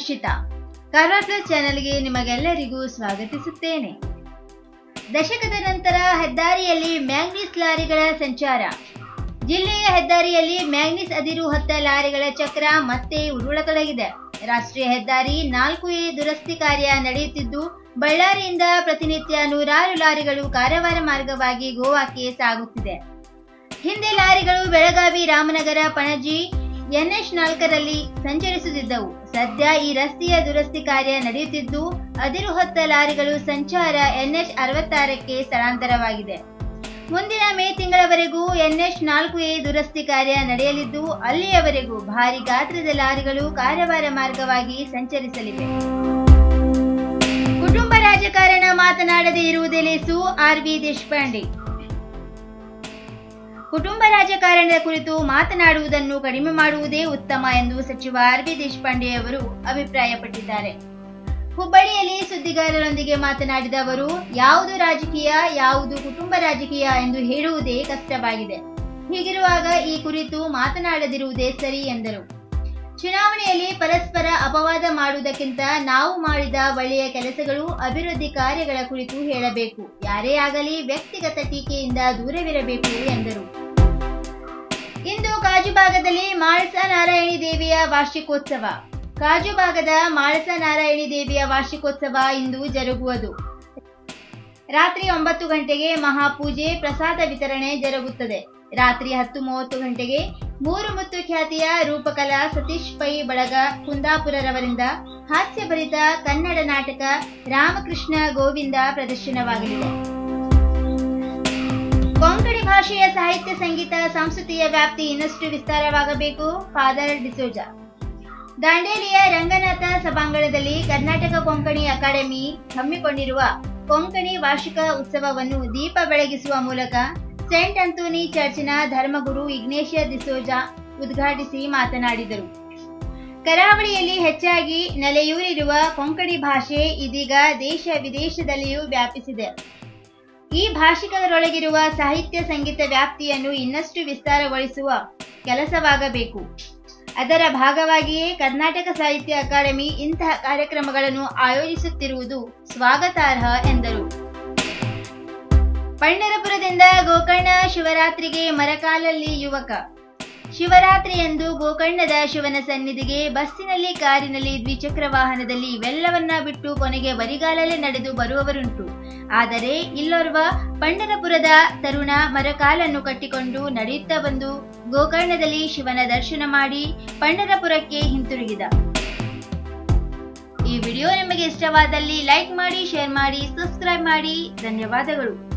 Rakshita Karwar plus ಚಾನೆಲ್ಗೆ ನಿಮಗೆಲ್ಲರಿಗೂ ಸ್ವಾಗತಿಸುತ್ತೇನೆ ದಶಕದ ನಂತರ ಹೆದ್ದಾರಿಯಲ್ಲಿ ಮ್ಯಾಂಗ್ನೀಸ್ ಲಾರಿಗಳ ಸಂಚಾರ ಜಿಲ್ಲೆಯ ಹೆದ್ದಾರಿಯಲ್ಲಿ ಮ್ಯಾಂಗ್ನೀಸ್ ಅದಿರು ಹೊತ್ತ ಲಾರಿಗಳ ಚಕ್ರ ಮತ್ತೆ ಉರುಳತೊಡಗಿದೆ ರಾಷ್ಟ್ರೀಯ ಹೆದ್ದಾರಿ ನಾಲ್ಕು ಎ ದುರಸ್ತಿ ಕಾರ್ಯ ನಡೆಯುತ್ತಿದ್ದು ಬಳ್ಳಾರಿಯಿಂದ ಪ್ರತಿನಿತ್ಯ ನೂರಾರು ಲಾರಿಗಳು ಕಾರವಾರ ಮಾರ್ಗವಾಗಿ ಗೋವಾಕ್ಕೆ ಸಾಗುತ್ತಿದೆ ಹಿಂದೆ ಲಾರಿಗಳು ಬೆಳಗಾವಿ ರಾಮನಗರ ಪಣಜಿ ಎನ್ಎಚ್ ನಾಲ್ಕರಲ್ಲಿ ಸಂಚರಿಸುತ್ತಿದ್ದವು ಸದ್ಯ ಈ ರಸ್ತೆಯ ದುರಸ್ತಿ ಕಾರ್ಯ ನಡೆಯುತ್ತಿದ್ದು ಅದಿರು ಹೊತ್ತ ಲಾರಿಗಳು ಸಂಚಾರ ಎನ್ಎಚ್ ಅರವತ್ತಾರಕ್ಕೆ ಸ್ಥಳಾಂತರವಾಗಿದೆ ಮುಂದಿನ ಮೇ ತಿಂಗಳವರೆಗೂ ಎನ್ಎಚ್ ನಾಲ್ಕು ಎ ದುರಸ್ತಿ ಕಾರ್ಯ ನಡೆಯಲಿದ್ದು ಅಲ್ಲಿಯವರೆಗೂ ಭಾರಿ ಗಾತ್ರದ ಲಾರಿಗಳು ಕಾರವಾರ ಮಾರ್ಗವಾಗಿ ಸಂಚರಿಸಲಿವೆ ಕುಟುಂಬ ರಾಜಕಾರಣ ಮಾತನಾಡದೇ ಇರುವುದೇ ಲೇಸು ಆರ್ ವಿ ದೇಶಪಾಂಡೆ ಕುಟುಂಬ ರಾಜಕಾರಣದ ಕುರಿತು ಮಾತನಾಡುವುದನ್ನು ಕಡಿಮೆ ಮಾಡುವುದೇ ಉತ್ತಮ ಎಂದು ಸಚಿವ ಆರ್ ವಿ ದೇಶಪಾಂಡೆ ಅವರು ಅಭಿಪ್ರಾಯಪಟ್ಟಿದ್ದಾರೆ ಹುಬ್ಬಳ್ಳಿಯಲ್ಲಿ ಸುದ್ದಿಗಾರರೊಂದಿಗೆ ಮಾತನಾಡಿದ ಅವರು ಯಾವುದು ರಾಜಕೀಯ ಯಾವುದು ಕುಟುಂಬ ರಾಜಕೀಯ ಎಂದು ಹೇಳುವುದೇ ಕಷ್ಟವಾಗಿದೆ ಹೀಗಿರುವಾಗ ಈ ಕುರಿತು ಮಾತನಾಡದಿರುವುದೇ ಸರಿ ಎಂದರು ಚುನಾವಣೆಯಲ್ಲಿ ಪರಸ್ಪರ ಅಪವಾದ ಮಾಡುವುದಕ್ಕಿಂತ ನಾವು ಮಾಡಿದ ಒಳ್ಳೆಯ ಕೆಲಸಗಳು ಅಭಿವೃದ್ಧಿ ಕಾರ್ಯಗಳ ಕುರಿತು ಹೇಳಬೇಕು ಯಾರೇ ಆಗಲಿ ವ್ಯಕ್ತಿಗತ ಟೀಕೆಯಿಂದ ದೂರವಿರಬೇಕು ಎಂದರು ಇಂದು ಕಾಜುಭಾಗದಲ್ಲಿ ಮಾಳಸ ನಾರಾಯಣಿ ದೇವಿಯ ವಾರ್ಷಿಕೋತ್ಸವ ಕಾಜುಭಾಗದ ಮಾಳಸ ನಾರಾಯಣಿ ದೇವಿಯ ವಾರ್ಷಿಕೋತ್ಸವ ಇಂದು ಜರುಗುವುದು ರಾತ್ರಿ ಒಂಬತ್ತು ಗಂಟೆಗೆ ಮಹಾಪೂಜೆ ಪ್ರಸಾದ ವಿತರಣೆ ಜರುಗುತ್ತದೆ ರಾತ್ರಿ ಹತ್ತು ಮೂವತ್ತು ಗಂಟೆಗೆ ಮೂರು ಮುತ್ತು ಖ್ಯಾತಿಯ ರೂಪಕಲಾ ಸತೀಶ್ ಪೈ ಬಳಗ ಕುಂದಾಪುರರವರಿಂದ ಹಾಸ್ಯಭರಿತ ಕನ್ನಡ ನಾಟಕ ರಾಮಕೃಷ್ಣ ಗೋವಿಂದ ಪ್ರದರ್ಶನವಾಗಲಿದೆ ಕೊಂಕಣಿ ಭಾಷೆಯ ಸಾಹಿತ್ಯ ಸಂಗೀತ ಸಂಸ್ಕೃತಿಯ ವ್ಯಾಪ್ತಿ ಇನ್ನಷ್ಟು ವಿಸ್ತಾರವಾಗಬೇಕು ಫಾದರ್ ಡಿಸೋಜಾ ದಾಂಡೇಲಿಯ ರಂಗನಾಥ ಸಭಾಂಗಣದಲ್ಲಿ ಕರ್ನಾಟಕ ಕೊಂಕಣಿ ಅಕಾಡೆಮಿ ಹಮ್ಮಿಕೊಂಡಿರುವ ಕೊಂಕಣಿ ವಾರ್ಷಿಕ ಉತ್ಸವವನ್ನು ದೀಪ ಬೆಳಗಿಸುವ ಮೂಲಕ ಸೆಂಟ್ ಅಂತೋನಿ ಚರ್ಚಿನ ಧರ್ಮಗುರು ಇಗ್ನೇಷಿಯ ದಿಸೋಜಾ ಉದ್ಘಾಟಿಸಿ ಮಾತನಾಡಿದರು ಕರಾವಳಿಯಲ್ಲಿ ಹೆಚ್ಚಾಗಿ ನೆಲೆಯೂರಿರುವ ಕೊಂಕಣಿ ಭಾಷೆ ಇದೀಗ ದೇಶ ವಿದೇಶದಲ್ಲಿಯೂ ವ್ಯಾಪಿಸಿದೆ ಈ ಭಾಷಿಕರೊಳಗಿರುವ ಸಾಹಿತ್ಯ ಸಂಗೀತ ವ್ಯಾಪ್ತಿಯನ್ನು ಇನ್ನಷ್ಟು ವಿಸ್ತಾರಗೊಳಿಸುವ ಕೆಲಸವಾಗಬೇಕು ಅದರ ಭಾಗವಾಗಿಯೇ ಕರ್ನಾಟಕ ಸಾಹಿತ್ಯ ಅಕಾಡೆಮಿ ಇಂತಹ ಕಾರ್ಯಕ್ರಮಗಳನ್ನು ಆಯೋಜಿಸುತ್ತಿರುವುದು ಸ್ವಾಗತಾರ್ಹ ಎಂದರು ಪಂಡರಪುರದಿಂದ ಗೋಕರ್ಣ ಶಿವರಾತ್ರಿಗೆ ಮರಕಾಲಲ್ಲಿ ಯುವಕ ಶಿವರಾತ್ರಿ ಎಂದು ಗೋಕರ್ಣದ ಶಿವನ ಸನ್ನಿಧಿಗೆ ಬಸ್ಸಿನಲ್ಲಿ ಕಾರಿನಲ್ಲಿ ದ್ವಿಚಕ್ರ ವಾಹನದಲ್ಲಿ ಇವೆಲ್ಲವನ್ನ ಬಿಟ್ಟು ಕೊನೆಗೆ ಬರಿಗಾಲಲ್ಲೇ ನಡೆದು ಬರುವವರುಂಟು ಆದರೆ ಇಲ್ಲೋರ್ವ ಪಂಡರಪುರದ ತರುಣ ಮರಕಾಲನ್ನು ಕಟ್ಟಿಕೊಂಡು ನಡೆಯುತ್ತಾ ಬಂದು ಗೋಕರ್ಣದಲ್ಲಿ ಶಿವನ ದರ್ಶನ ಮಾಡಿ ಪಂಡರಪುರಕ್ಕೆ ಹಿಂತಿರುಗಿದ ಈ ವಿಡಿಯೋ ನಿಮಗೆ ಇಷ್ಟವಾದಲ್ಲಿ ಲೈಕ್ ಮಾಡಿ ಶೇರ್ ಮಾಡಿ ಸಬ್ಸ್ಕ್ರೈಬ್ ಮಾಡಿ ಧನ್ಯವಾದಗಳು